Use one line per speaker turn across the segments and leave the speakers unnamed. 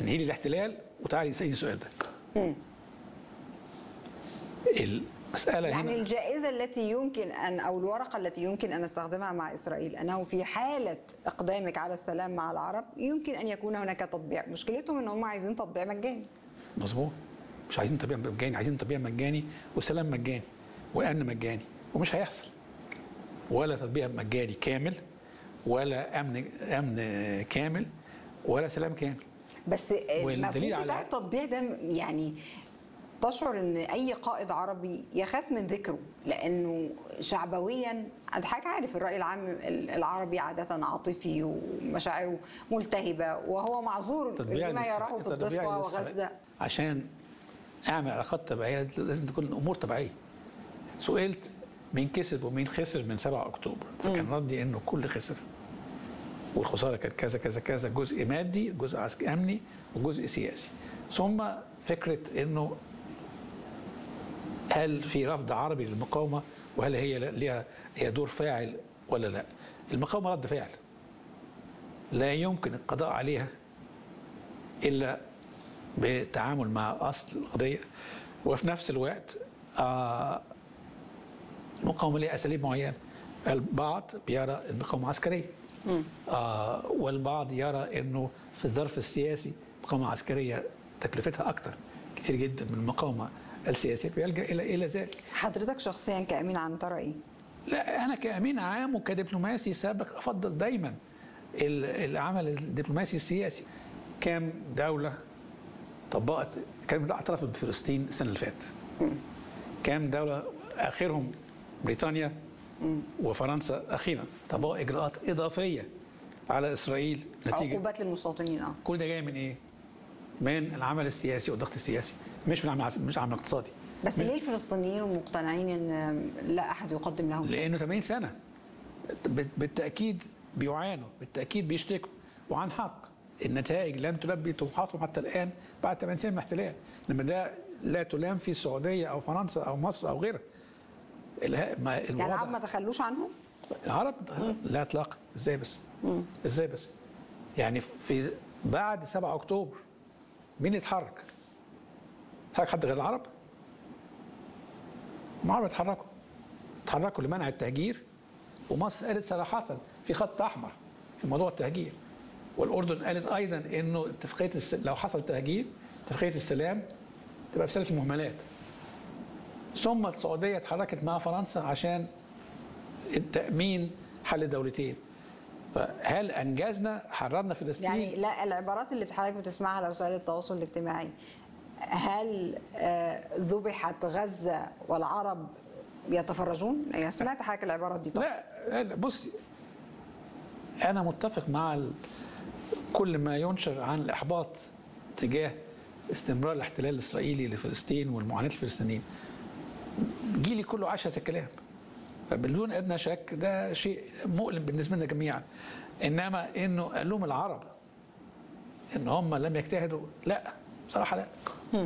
انهي لي الاحتلال وتعالي اسالني السؤال ده المساله
يعني
هنا
الجائزة التي يمكن أن أو الورقة التي يمكن أن نستخدمها مع إسرائيل أنه في حالة إقدامك على السلام مع العرب يمكن أن يكون هناك تطبيع مشكلتهم أن هم عايزين تطبيع مجاني
مظبوط مش عايزين تطبيع مجاني عايزين تطبيع مجاني وسلام مجاني وامن مجاني ومش هيحصل ولا تطبيع مجاني كامل ولا امن امن كامل ولا سلام كامل
بس
والدليل
المفهوم
على-
بتاع التطبيع ده يعني تشعر ان اي قائد عربي يخاف من ذكره لانه شعبويا انت حضرتك عارف الراي العام العربي عاده عاطفي ومشاعره ملتهبه وهو معذور
تطبيع
بما
للس-
يراه في
تطبيع
الضفه
للس-
وغزه
عشان اعمل علاقات طبيعيه لازم تكون الامور طبيعيه سئلت مين كسب ومين خسر من 7 اكتوبر فكان ردي انه كل خسر والخساره كانت كذا كذا كذا جزء مادي جزء عسكري امني وجزء سياسي ثم فكره انه هل في رفض عربي للمقاومه وهل هي ليها هي دور فاعل ولا لا المقاومه رد فعل لا يمكن القضاء عليها الا بالتعامل مع اصل القضيه وفي نفس الوقت آه المقاومه ليها اساليب معينه البعض بيرى المقاومه عسكريه آه والبعض يرى انه في الظرف السياسي المقاومه العسكريه تكلفتها اكثر كتير جدا من المقاومه السياسيه بيلجا الى الى ذلك
حضرتك شخصيا كامين عام ترى ايه؟
لا انا كامين عام وكدبلوماسي سابق افضل دايما ال- العمل الدبلوماسي السياسي كام دوله طبقت كانت اعترفت بفلسطين السنه اللي فاتت كام دوله اخرهم بريطانيا وفرنسا اخيرا طبقوا اجراءات اضافيه على اسرائيل نتيجه
عقوبات للمستوطنين اه
كل ده جاي من ايه؟ من العمل السياسي والضغط السياسي مش من العمل العس- مش العمل الاقتصادي
بس ليه الفلسطينيين مقتنعين ان لا احد يقدم لهم شيء؟
لانه 80 سنه بال- بالتاكيد بيعانوا بالتاكيد بيشتكوا وعن حق النتائج لم تلبي طموحاتهم حتى الان بعد 80 سنه من الاحتلال انما ده لا تلام في السعوديه او فرنسا او مصر او غيرها الها- ما
يعني
الوضع
العرب ما تخلوش عنهم؟
العرب لا اطلاقا ازاي بس ازاي بس يعني في بعد 7 اكتوبر مين اتحرك؟ اتحرك حد غير العرب؟ ما العرب اتحركوا اتحركوا لمنع التهجير ومصر قالت صراحة في خط أحمر في موضوع التهجير والأردن قالت أيضا إنه اتفاقية الس... لو حصل تهجير اتفاقية السلام تبقى في ثلاث مهملات ثم السعودية اتحركت مع فرنسا عشان تأمين حل الدولتين فهل أنجزنا حررنا فلسطين
يعني لا العبارات اللي حضرتك بتسمعها على وسائل التواصل الاجتماعي هل آه، ذبحت غزه والعرب يتفرجون؟ يعني سمعت حضرتك العبارات دي طبعا
لا لا لا، بصي انا متفق مع ال... كل ما ينشر عن الاحباط تجاه استمرار الاحتلال الاسرائيلي لفلسطين والمعاناه الفلسطينيين جيلي كله عاش هذا الكلام فبدون ادنى شك ده شيء مؤلم بالنسبه لنا جميعا انما انه قال لهم العرب ان هم لم يجتهدوا لا بصراحه لا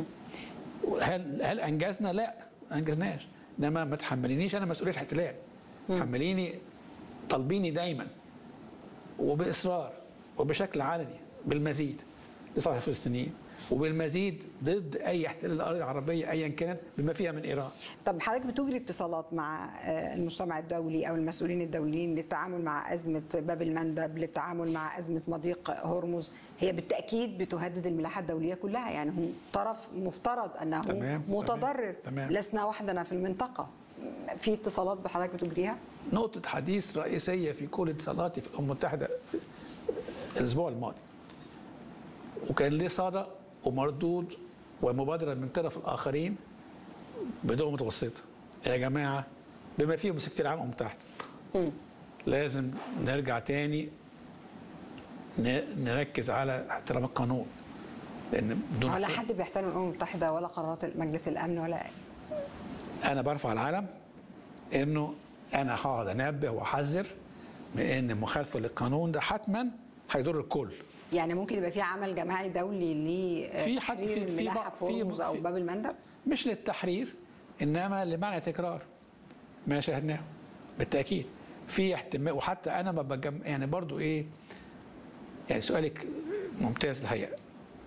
هل هل انجزنا؟ لا ما انجزناش انما ما تحملينيش انا مسؤوليه احتلال حمليني طالبيني دايما وباصرار وبشكل علني بالمزيد لصالح الفلسطينيين وبالمزيد ضد اي احتلال الاراضي العربيه ايا كانت بما فيها من ايران
طب حضرتك بتجري اتصالات مع آه، المجتمع الدولي او المسؤولين الدوليين للتعامل مع ازمه باب المندب للتعامل مع ازمه مضيق هرمز هي بالتاكيد بتهدد الملاحه الدوليه كلها يعني هم طرف مفترض انه
تمام،
متضرر
تمام.
لسنا وحدنا في المنطقه في اتصالات بحضرتك بتجريها
نقطة حديث رئيسية في كل اتصالاتي في الأمم المتحدة في الأسبوع الماضي وكان ليه صدى ومردود ومبادرة من طرف الآخرين بدون متوسطة يا جماعة بما فيهم السكرتير العام الأمم المتحدة لازم نرجع تاني ن- نركز على احترام القانون لأن بدون
ولا
احترام-
حد بيحترم الامم المتحده ولا قرارات مجلس الامن ولا
انا برفع العلم انه انا هقعد انبه واحذر من ان المخالفه للقانون ده حتما هيضر الكل
يعني ممكن يبقى في عمل جماعي دولي
في حد-
لتحرير
في- في
الملاحه
بق-
في
في-
هرمز او
في-
باب المندب
مش للتحرير انما لمنع تكرار ما شاهدناه بالتاكيد في احتمال وحتى انا ما بجم يعني برضو ايه يعني سؤالك ممتاز الحقيقه